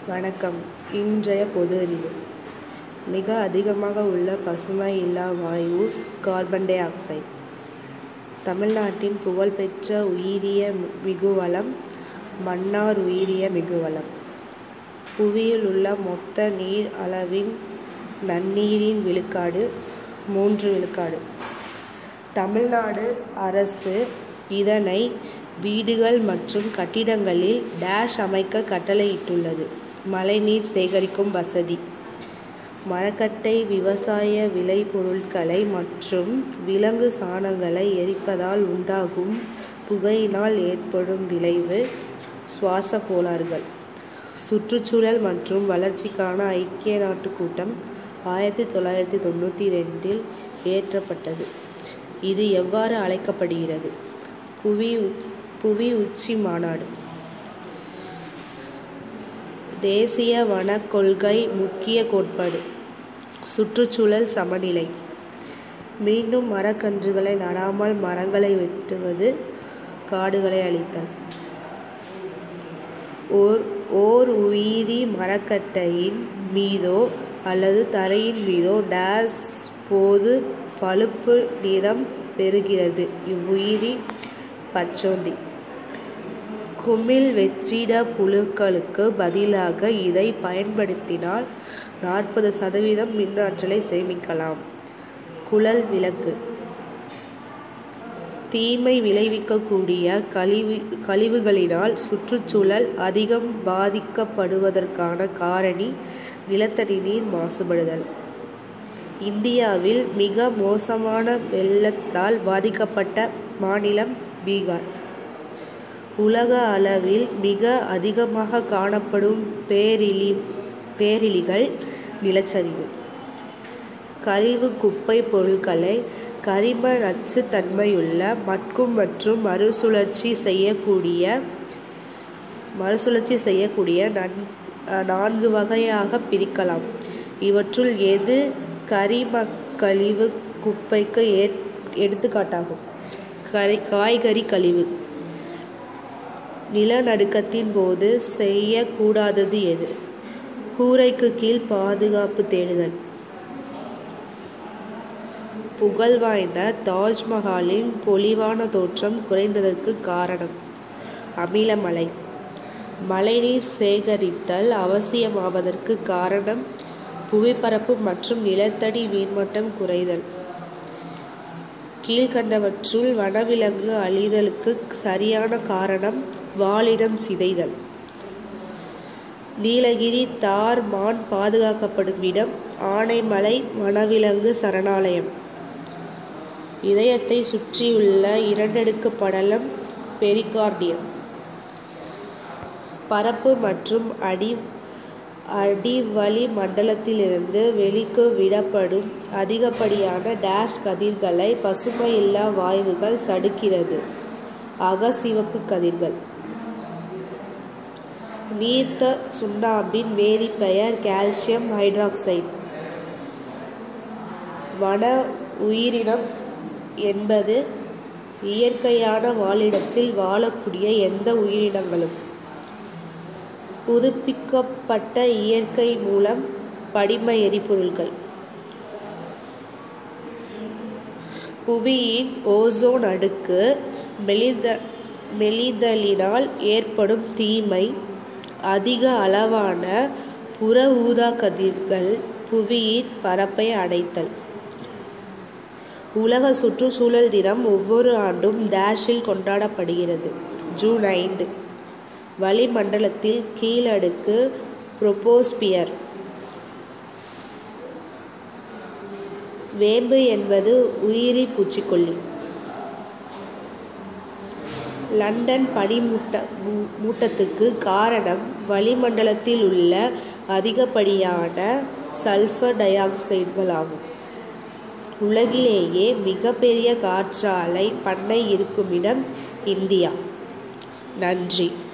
வணக்கம் இன்றைய பொது அறிவு மிக அதிகமாக உள்ள பசுமை இல்லா வாயு கார்பன் டை ஆக்சைடு தமிழ்நாட்டின் புகழ்பெற்ற உயிரிய மிகுவளம் மன்னார் உயிரிய மிகுவளம் புவியில் உள்ள மொத்த நீர் அளவின் நன்னீரின் விழுக்காடு மூன்று விழுக்காடு தமிழ்நாடு அரசு இதனை வீடுகள் மற்றும் கட்டிடங்களில் டேஷ் அமைக்க கட்டளையிட்டுள்ளது மழைநீர் சேகரிக்கும் வசதி மரக்கட்டை விவசாய விளைபொருட்களை மற்றும் விலங்கு சாணங்களை எரிப்பதால் உண்டாகும் புகையினால் ஏற்படும் விளைவு சுவாச கோளாறுகள் சுற்றுச்சூழல் மற்றும் வளர்ச்சிக்கான ஐக்கிய நாட்டு கூட்டம் ஆயிரத்தி தொள்ளாயிரத்தி தொண்ணூற்றி ரெண்டில் இயற்றப்பட்டது இது எவ்வாறு அழைக்கப்படுகிறது புவி புவி உச்சி மாநாடு தேசிய வனக் கொள்கை முக்கிய கோட்பாடு சுற்றுச்சூழல் சமநிலை மீண்டும் மரக்கன்றுகளை நடாமல் மரங்களை வெட்டுவது காடுகளை அழித்தல் ஓர் ஓர் உயிரி மரக்கட்டையின் மீதோ அல்லது தரையின் மீதோ டேஸ் போது பழுப்பு நிறம் பெறுகிறது இவ்வுயிரி பச்சோந்தி குமிழ் வெற்றிட புழுக்களுக்கு பதிலாக இதை பயன்படுத்தினால் நாற்பது சதவீதம் மின்னாற்றலை சேமிக்கலாம் குழல் விளக்கு தீமை விளைவிக்கக்கூடிய கழிவு கழிவுகளினால் சுற்றுச்சூழல் அதிகம் பாதிக்கப்படுவதற்கான காரணி நிலத்தடி நீர் மாசுபடுதல் இந்தியாவில் மிக மோசமான வெள்ளத்தால் பாதிக்கப்பட்ட மாநிலம் பீகார் உலக அளவில் மிக அதிகமாக காணப்படும் பேரிலி பேரிலிகள் நிலச்சரிவு கழிவு குப்பை பொருட்களை கரிம நச்சுத்தன்மையுள்ள மட்கும் மற்றும் மறுசுழற்சி செய்யக்கூடிய மறுசுழற்சி செய்யக்கூடிய நன் நான்கு வகையாக பிரிக்கலாம் இவற்றுள் எது கரிம கழிவு குப்பைக்கு ஏ எடுத்துக்காட்டாகும் கரி காய்கறி கழிவு நிலநடுக்கத்தின் போது செய்யக்கூடாதது எது கூரைக்கு கீழ் பாதுகாப்பு தேடுதல் புகழ்வாய்ந்த தாஜ்மஹாலின் பொலிவான தோற்றம் குறைந்ததற்கு காரணம் அமிலமழை மழைநீர் சேகரித்தல் அவசியமாவதற்கு காரணம் புவிப்பரப்பு மற்றும் நிலத்தடி நீர்மட்டம் குறைதல் கீழ்கண்டவற்றுள் வனவிலங்கு அழிதலுக்கு சரியான காரணம் வாழிடம் சிதைதல் நீலகிரி தார் மான் பாதுகாக்கப்படும் இடம் ஆனைமலை வனவிலங்கு சரணாலயம் இதயத்தை சுற்றியுள்ள இரண்டடுக்கு படலம் பெரிகார்டியம் பரப்பு மற்றும் அடி அடிவளி மண்டலத்திலிருந்து வெளிக்கு விடப்படும் அதிகப்படியான டேஷ் கதிர்களை பசுமையில்லா வாயுகள் தடுக்கிறது அகசிவப்பு கதிர்கள் நீர்த்த சுண்ணாம்பின் வேதிப்பெயர் கால்சியம் ஹைட்ராக்சைடு வன உயிரினம் என்பது இயற்கையான வாழிடத்தில் வாழக்கூடிய எந்த உயிரினங்களும் புதுப்பிக்கப்பட்ட இயற்கை மூலம் படிம எரிபொருள்கள் புவியின் ஓசோன் அடுக்கு மெலித மெலிதலினால் ஏற்படும் தீமை அதிக அளவான புற ஊதா கதிர்கள் புவியின் பரப்பை அடைத்தல் உலக சுற்றுச்சூழல் தினம் ஒவ்வொரு ஆண்டும் டேஷில் கொண்டாடப்படுகிறது ஜூன் ஐந்து வளிமண்டலத்தில் கீழடுக்கு புரோபோஸ்பியர் வேம்பு என்பது உயிரி பூச்சிக்கொல்லி லண்டன் பனிமூட்ட மூட்டத்துக்கு காரணம் வளிமண்டலத்தில் உள்ள அதிகப்படியான சல்ஃபர் டை ஆக்சைடுகளாகும் உலகிலேயே மிகப்பெரிய காற்றாலை பண்ணை இருக்கும் இடம் இந்தியா நன்றி